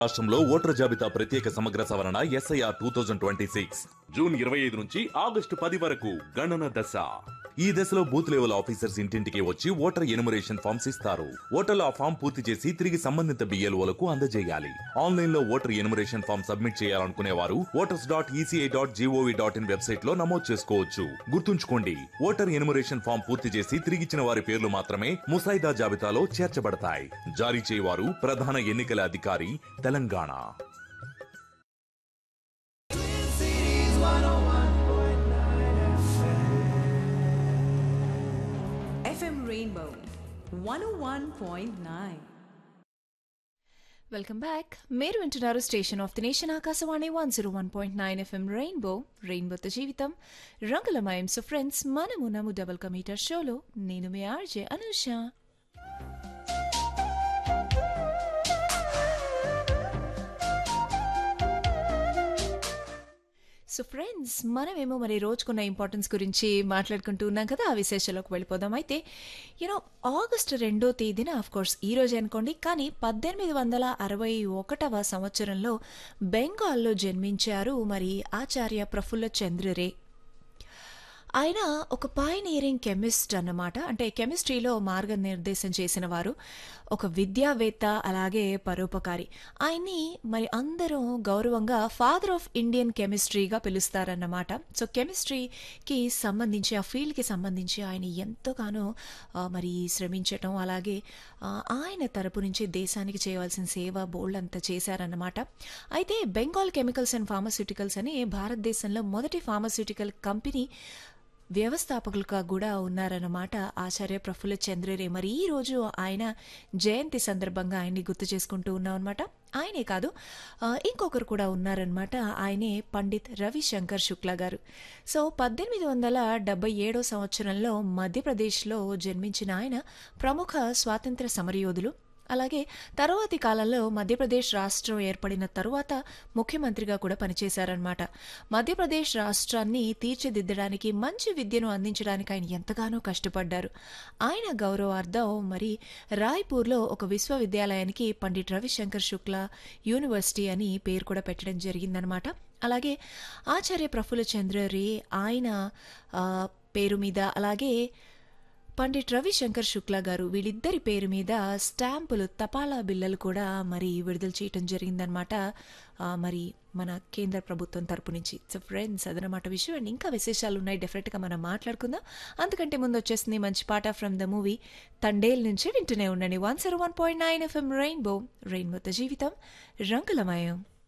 రాష్ట్రంలో ఓటర్ జాబితా ప్రత్యేక సమగ్ర సవరణ S I R two thousand twenty six June ఇరవై ఐదు నుంచి ఆగస్టు పది వరకు గణన దశ ఈ దశలో బూత్ లెవెల్ ఆఫీసర్స్ ఇంటింటికి వచ్చి ఓటర్ ఎనుమరేషన్ ఫామ్స్ ఇస్తారు ఓటర్లు ఆ ఫామ్ పూర్తి చేసి తిరిగి సంబంధిత బిఎల్ఓలకు అందజేయాలి ఆన్లైన్ లో ఓటర్ ఎనుమరేషన్ ఫామ్ సబ్మిట్ చేయాలనుకునే వారు voters dot E C I dot G O V dot in website లో నమోదు చేసుకోవచ్చు గుర్తుంచుకోండి ఓటర్ ఎనుమరేషన్ ఫామ్ పూర్తి చేసి తిరిగిచ్చిన వారి పేర్లు మాత్రమే ముసాయిదా జాబితాలో చేర్చబడతాయి జారీ చేయవారు ప్రధాన ఎన్నికల అధికారి Telangana FM Rainbow 101.9. Welcome back మీరు వింటున్నారు station of the nation Akashvani one zero one point nine F M rainbow రెయిన్బోతో జీవితం రంగులమయం సో ఫ్రెండ్స్ మనము నము డబుల్ కమీటర్ షోలో నేను మీ ఆర్జే అనూష సో ఫ్రెండ్స్ మనమేమో మరి రోజుకున్న ఇంపార్టెన్స్ గురించి మాట్లాడుకుంటూ ఉన్నాం కదా ఆ విశేషాలకు వెళ్ళిపోదాం అయితే యూనో ఆగస్టు రెండో తేదీన ఆఫ్ కోర్స్ ఈ రోజే అనుకోండి కానీ పద్దెనిమిది వందల అరవై ఒకటవ సంవత్సరంలో బెంగాల్లో జన్మించారు మరి ఆచార్య ప్రఫుల్ల చంద్రరే ఆయన ఒక పైనీరింగ్ కెమిస్ట్ అన్నమాట అంటే కెమిస్ట్రీలో మార్గనిర్దేశం చేసిన వారు ఒక విద్యావేత్త అలాగే పరోపకారి ఆయన్ని మరి అందరూ గౌరవంగా ఫాదర్ ఆఫ్ ఇండియన్ కెమిస్ట్రీగా పిలుస్తారన్నమాట సో కెమిస్ట్రీకి సంబంధించి ఆ ఫీల్డ్కి సంబంధించి ఆయన ఎంతగానో ఆ, మరి శ్రమించటం అలాగే ఆ, ఆయన తరపు నుంచి దేశానికి చేయవలసిన సేవ బోల్డ్ అంతా చేశారన్నమాట అయితే బెంగాల్ కెమికల్స్ అండ్ ఫార్మస్యూటికల్స్ అని భారతదేశంలో మొదటి ఫార్మస్యూటికల్ కంపెనీ వ్యవస్థాపకులుగా కూడా ఉన్నారన్నమాట ఆచార్య ప్రఫుల్ల చంద్రరే మరి ఈ రోజు ఆయన జయంతి సందర్భంగా ఆయన్ని గుర్తు చేసుకుంటూ ఉన్నాం అనమాట ఆయనే కాదు ఆ, ఇంకొకరు కూడా ఉన్నారనమాట ఆయనే పండిత్ రవిశంకర్ శుక్లా గారు సో పద్దెనిమిది వందల డెబ్బై ఏడో సంవత్సరంలో మధ్యప్రదేశ్లో జన్మించిన ఆయన ప్రముఖ స్వాతంత్ర సమరయోధులు అలాగే తరువాతి కాలంలో మధ్యప్రదేశ్ రాష్ట్రం ఏర్పడిన తరువాత ముఖ్యమంత్రిగా కూడా పనిచేశారనమాట మధ్యప్రదేశ్ రాష్ట్రాన్ని తీర్చిదిద్దడానికి మంచి విద్యను అందించడానికి ఆయన ఎంతగానో కష్టపడ్డారు ఆయన గౌరవార్థం మరి రాయ్పూర్లో ఒక విశ్వవిద్యాలయానికి పండిట్ రవిశంకర్ శుక్లా యూనివర్సిటీ అని పేరు కూడా పెట్టడం జరిగిందనమాట అలాగే ఆచార్య ప్రఫుల్ల చంద్ర రే ఆయన ఆ, పేరు మీద అలాగే పండిట్ రవిశంకర్ శుక్లా గారు వీళ్ళిద్దరి పేరు మీద స్టాంపులు తపాలా బిల్లలు కూడా మరి విడుదల చేయటం జరిగిందనమాట ఆ, మరి మన కేంద్ర ప్రభుత్వం తరపు నుంచి సో ఫ్రెండ్స్ అదనమాట విషయం అండ్ ఇంకా విశేషాలు ఉన్నాయి డెఫినెట్గా మనం మాట్లాడుకుందాం అంతకంటే ముందు వచ్చేసింది మంచి పాట ఫ్రమ్ ద మూవీ తండేల్ నుంచి వింటూనే ఉండండి one zero one point nine F M rainbow రెయిన్బోతో జీవితం రంగులమయం